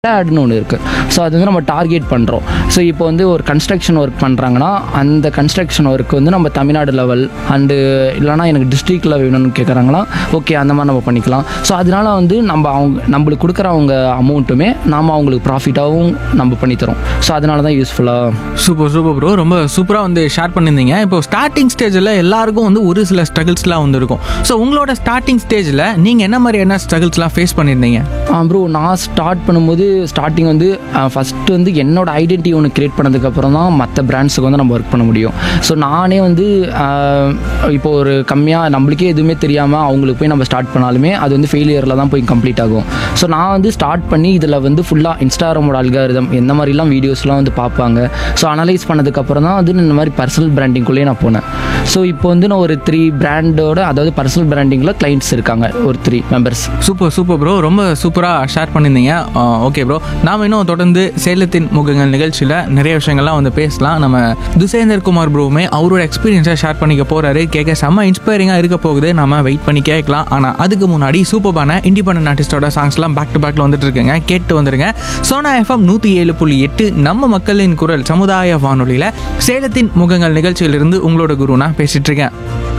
ஆட்னு ஒன்று இருக்குது ஸோ அது வந்து நம்ம டார்கெட் பண்ணுறோம் ஸோ இப்போ வந்து ஒரு கன்ஸ்ட்ரக்ஷன் ஒர்க் பண்ணுறாங்கன்னா அந்த கன்ஸ்ட்ரக்ஷன் ஒர்க் வந்து நம்ம தமிழ்நாடு லெவல் அண்டு இல்லைனா எனக்கு டிஸ்ட்ரிக்டில் வேணும்னு கேட்குறாங்களா ஓகே அந்த மாதிரி நம்ம பண்ணிக்கலாம் ஸோ அதனால வந்து நம்ம அவங்க நம்மளுக்கு கொடுக்குற அவங்க அமௌண்ட்டுமே நாம் அவங்களுக்கு ப்ராஃபிட்டாகவும் நம்ம பண்ணித்தரோம் ஸோ அதனால தான் யூஸ்ஃபுல்லாக சூப்பர் சூப்பர் ப்ரோ ரொம்ப சூப்பராக வந்து ஷேர் பண்ணியிருந்தீங்க இப்போ ஸ்டார்டிங் ஸ்டேஜில் எல்லாருக்கும் வந்து ஒரு சில ஸ்ட்ரகிள்ஸ்லாம் வந்து இருக்கும் ஸோ உங்களோட ஸ்டார்டிங் ஸ்டேஜில் நீங்கள் என்ன மாதிரியான ஸ்ட்ரகிள்ஸ்லாம் ஃபேஸ் பண்ணியிருந்தீங்க ப்ரோ நான் ஸ்டார்ட் பண்ணும்போது ஸ்டார்டிங் வந்து ஃபஸ்ட்டு வந்து என்னோட ஐடென்டிட்டி ஒன்று க்ரியேட் பண்ணதுக்கப்புறம் தான் மற்ற பிராண்ட்ஸுக்கு வந்து நம்ம ஒர்க் பண்ண முடியும் ஸோ நானே வந்து ஆஹ், இப்போ ஒரு கம்மியாக நம்மளுக்கே எதுவுமே தெரியாமல் அவங்களுக்கு போய் நம்ம ஸ்டார்ட் பண்ணாலுமே அது வந்து ஃபெயிலியரில் தான் போய் கம்ப்ளீட் ஆகும் ஸோ நான் வந்து ஸ்டார்ட் பண்ணி இதில் வந்து ஃபுல்லாக இன்ஸ்டாகிராமோட அல்காரிதம் எந்த மாதிரிலாம் வீடியோஸ்லாம் வந்து பார்ப்பாங்க ஸோ அனலைஸ் பண்ணதுக்கப்புறம் தான் வந்து இந்த மாதிரி பர்சனல் பிராண்டிங்குள்ளேயே நான் போனேன் ஸோ இப்போ வந்து நான் ஒரு த்ரீ பிராண்டோட அதாவது பர்சனல் பிராண்டிங்கில் கிளைண்ட்ஸ் இருக்காங்க ஒரு three members super super bro ரொம்ப சூப்பராக ஷேர் பண்ணியிருந்தீங்க ஓகே ப்ரோ நாம் இன்னும் தொடர்ந்து சேலத்தின் முகங்கள் நிகழ்ச்சியில் நிறைய விஷயங்கள்லாம் வந்து பேசலாம் நம்ம துசேந்தர் குமார் ப்ரோவுமே அவரோட எக்ஸ்பீரியன்ஸை ஷேர் பண்ணிக்க போகிறாரு கேட்க செம்ம இன்ஸ்பைரிங்காக இருக்க போகுது நம்ம வெயிட் பண்ணி கேட்கலாம் ஆனால் அதுக்கு முன்னாடி சூப்பரான இண்டிபெண்டன்ட் ஆர்டிஸ்டோட சாங்ஸ்லாம் பேக் டு பேக்கில் வந்துட்டு இருக்குங்க கேட்டு வந்துருங்க சோனா எஃப்எம் நூற்றி ஏழு புள்ளி எட்டு நம்ம மக்களின் குரல் சமுதாய வானொலியில் சேலத்தின் முகங்கள் நிகழ்ச்சியிலிருந்து உங்களோட குரு நான் பேசிட்டு இருக்கேன்